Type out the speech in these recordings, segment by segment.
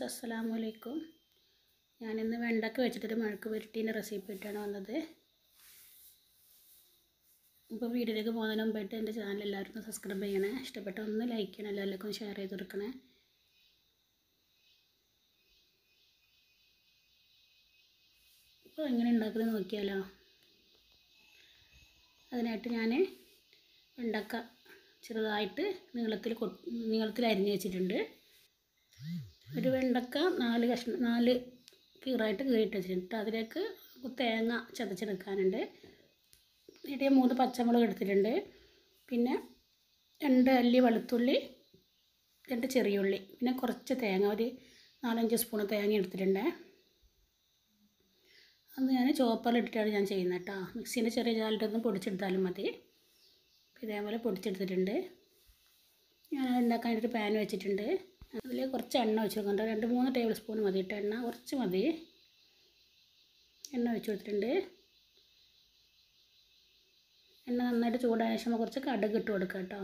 friends അസ്സലാമു അലൈക്കും ഞാനിന്ന് വെണ്ടക്ക വെച്ചിട്ടൊരു മെഴുക്ക് പുരട്ടീൻ്റെ റെസിപ്പി ഇട്ടാണ് വന്നത് ഇപ്പോൾ വീഡിയോയിലേക്ക് പോകുന്നതിന് മുമ്പായിട്ട് എൻ്റെ ചാനൽ എല്ലാവർക്കും സബ്സ്ക്രൈബ് ചെയ്യണേ ഇഷ്ടപ്പെട്ട ഒന്ന് ലൈക്ക് ചെയ്യണം എല്ലാവർക്കും ഷെയർ ചെയ്ത് കൊടുക്കണേ ഇപ്പോൾ എങ്ങനെ ഉണ്ടാക്കുന്നത് നോക്കിയാലോ അതിനായിട്ട് ഞാൻ വെണ്ടക്ക ചെറുതായിട്ട് നീളത്തിൽ കൊ നീളത്തിൽ അരിഞ്ഞ് വെച്ചിട്ടുണ്ട് ഒരു വെണ്ടക്ക നാല് കഷ്ണം നാല് കീറായിട്ട് കീറിയിട്ട് വെച്ചിട്ടുണ്ട് അതിലേക്ക് തേങ്ങ ചതച്ചെടുക്കാനുണ്ട് എന്നിട്ട് ഞാൻ മൂന്ന് പച്ചമുളക് എടുത്തിട്ടുണ്ട് പിന്നെ രണ്ട് അല്ലി വെളുത്തുള്ളി രണ്ട് ചെറിയ ഉള്ളി പിന്നെ കുറച്ച് തേങ്ങ ഒരു നാലഞ്ച് സ്പൂൺ തേങ്ങ എടുത്തിട്ടുണ്ട് അത് ഞാൻ ചോപ്പറിലിട്ടിട്ടാണ് ഞാൻ ചെയ്യുന്നത് കേട്ടോ മിക്സീൻ്റെ ചെറിയ ജാലിട്ടൊന്ന് പൊടിച്ചെടുത്താലും മതി ഇതേപോലെ പൊടിച്ചെടുത്തിട്ടുണ്ട് ഞാൻ ഉണ്ടാക്കാനായിട്ട് പാൻ വെച്ചിട്ടുണ്ട് അതിൽ കുറച്ച് എണ്ണ വെച്ച് കൊടുക്കുന്നുണ്ട് രണ്ട് മൂന്ന് ടേബിൾ സ്പൂൺ മതി കേട്ടോ എണ്ണ കുറച്ച് മതി എണ്ണ വെച്ച് കൊടുത്തിട്ടുണ്ട് എണ്ണ നന്നായിട്ട് ചൂടായ ശേഷം കുറച്ച് കടുക് ഇട്ട് കൊടുക്കുക കേട്ടോ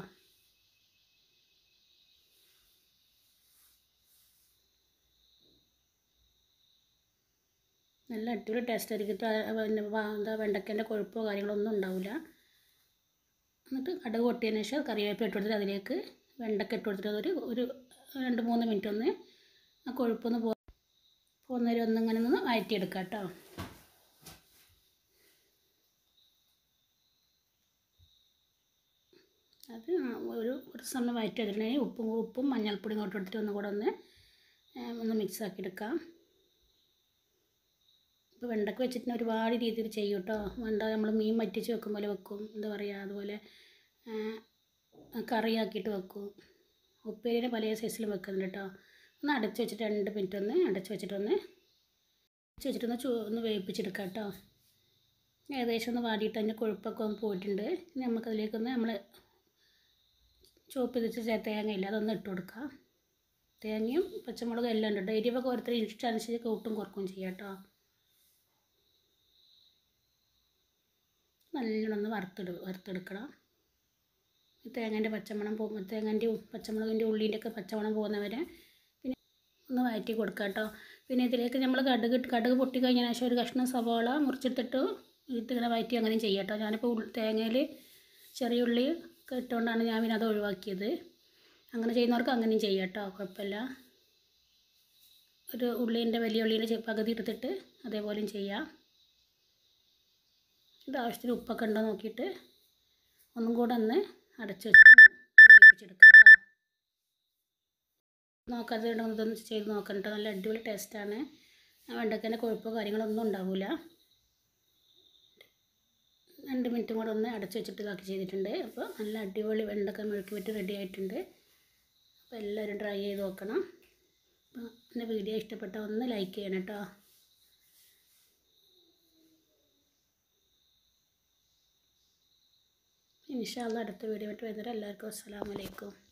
നല്ല അടിപൊളി ടേസ്റ്റ് ആയിരിക്കും പിന്നെ എന്താ വെണ്ടക്കേൻ്റെ കൊഴുപ്പോ കാര്യങ്ങളോ ഒന്നും ഉണ്ടാവില്ല എന്നിട്ട് കടുക് പൊട്ടിയതിന് ശേഷം കറിവേപ്പില ഇട്ട് കൊടുത്തിട്ട് അതിലേക്ക് വെണ്ടക്ക ഇട്ട് കൊടുത്തിട്ട് ഒരു ഒരു രണ്ട് മൂന്ന് മിനിറ്റ് ഒന്ന് ആ കൊഴുപ്പൊന്ന് പോ പോകുന്നവരെ ഒന്നിങ്ങനെ ഒന്ന് വഴറ്റിയെടുക്കാം കേട്ടോ അത് ഒരു ഒരു സമയം വഴറ്റി എടുത്തിട്ടുണ്ടെങ്കിൽ ഉപ്പും ഉപ്പും മഞ്ഞൾപ്പൊടിയും ഇങ്ങോട്ട് എടുത്തിട്ട് ഒന്നും കൂടെ ഒന്ന് ഒന്ന് മിക്സ് ആക്കി എടുക്കാം ഇപ്പോൾ വെണ്ടക്ക വെച്ചിട്ട് ഒരുപാട് രീതിയിൽ ചെയ്യും കേട്ടോ വെണ്ട നമ്മൾ മീൻ വറ്റിച്ച് വെക്കും പോലെ വെക്കും എന്താ പറയുക അതുപോലെ കറിയാക്കിയിട്ട് വെക്കും ഉപ്പേരിനെ പല സൈസിലും വെക്കുന്നുണ്ട് കേട്ടോ ഒന്ന് അടച്ച് വെച്ചിട്ട് രണ്ട് മിനിറ്റ് ഒന്ന് അടച്ച് വെച്ചിട്ടൊന്ന് അടച്ച് വെച്ചിട്ടൊന്ന് ചൂ ഒന്ന് വേവിപ്പിച്ചെടുക്കാം കേട്ടോ ഏകദേശം ഒന്ന് വാടിയിട്ട് അതിൻ്റെ കൊഴുപ്പൊക്കെ ഒന്ന് പോയിട്ടുണ്ട് ഇനി നമുക്കതിലേക്കൊന്ന് നമ്മൾ ചോപ്പ് ചെയ്ത് തേങ്ങ ഇല്ല അതൊന്ന് ഇട്ട് കൊടുക്കാം തേങ്ങയും പച്ചമുളകും എല്ലാം ഉണ്ട് കേട്ടോ എരിവൊക്കെ ഓരോരുത്തർ ഇഷ്ടമനുസരിച്ച് കൂട്ടും കുറക്കും ചെയ്യാം കേട്ടോ നല്ലോണം ഒന്ന് വറുത്തെടു വറുത്തെടുക്കണം ഈ തേങ്ങേൻ്റെ പച്ചമണം പോ തേങ്ങേൻ്റെയും പച്ചമുളകിൻ്റെ ഉള്ളിൻ്റെ ഒക്കെ പച്ചമണം പോകുന്നവരെ പിന്നെ ഒന്ന് വഴറ്റി കൊടുക്കുക കേട്ടോ പിന്നെ ഇതിലേക്ക് നമ്മൾ കടുക് കടുക് പൊട്ടി കഴിഞ്ഞതിന് ശേഷം ഒരു കഷ്ണം സവാള മുറിച്ചെടുത്തിട്ട് ഇതിങ്ങനെ വഴറ്റി അങ്ങനെയും ചെയ്യാം കേട്ടോ ഞാനിപ്പോൾ തേങ്ങയിൽ ചെറിയ ഉള്ളി ഒക്കെ ഇട്ടുകൊണ്ടാണ് ഞാൻ പിന്നെ അത് ഒഴിവാക്കിയത് അങ്ങനെ ചെയ്യുന്നവർക്ക് അങ്ങനെയും ചെയ്യാം കേട്ടോ കുഴപ്പമില്ല ഒരു ഉള്ളീൻ്റെ വലിയ ഉള്ളീൻ്റെ പകുതി എടുത്തിട്ട് അതേപോലെയും ചെയ്യാം ഇത് ആവശ്യത്തിന് ഉപ്പൊക്കെ ഉണ്ടോ നോക്കിയിട്ട് ഒന്നും കൂടെ ഒന്ന് അടച്ച് വെച്ചിട്ട് വേവിപ്പിച്ചെടുക്കാം കേട്ടോ നോക്കാതെ ഇതൊന്ന് ചെയ്ത് നോക്കണം കേട്ടോ നല്ല അടിപൊളി ടേസ്റ്റാണ് വെണ്ടക്കേൻ്റെ കൊഴുപ്പോ കാര്യങ്ങളൊന്നും ഉണ്ടാവില്ല രണ്ട് മിനിറ്റും കൂടെ ഒന്ന് അടച്ച് വെച്ചിട്ട് ഇതാക്കി ചെയ്തിട്ടുണ്ട് അപ്പോൾ നല്ല അടിപൊളി വെണ്ടക്ക മെഴുക്ക് വെട്ടി റെഡി ആയിട്ടുണ്ട് അപ്പോൾ എല്ലാവരും ട്രൈ ചെയ്ത് നോക്കണം അപ്പോൾ എൻ്റെ വീഡിയോ ഇഷ്ടപ്പെട്ടാൽ ഒന്ന് ലൈക്ക് ചെയ്യണം കേട്ടോ ഇൻഷാല്ല അടുത്ത വീഡിയോ ആയിട്ട് വരുന്നവരെ എല്ലാവർക്കും അസ്സലാമലൈക്കും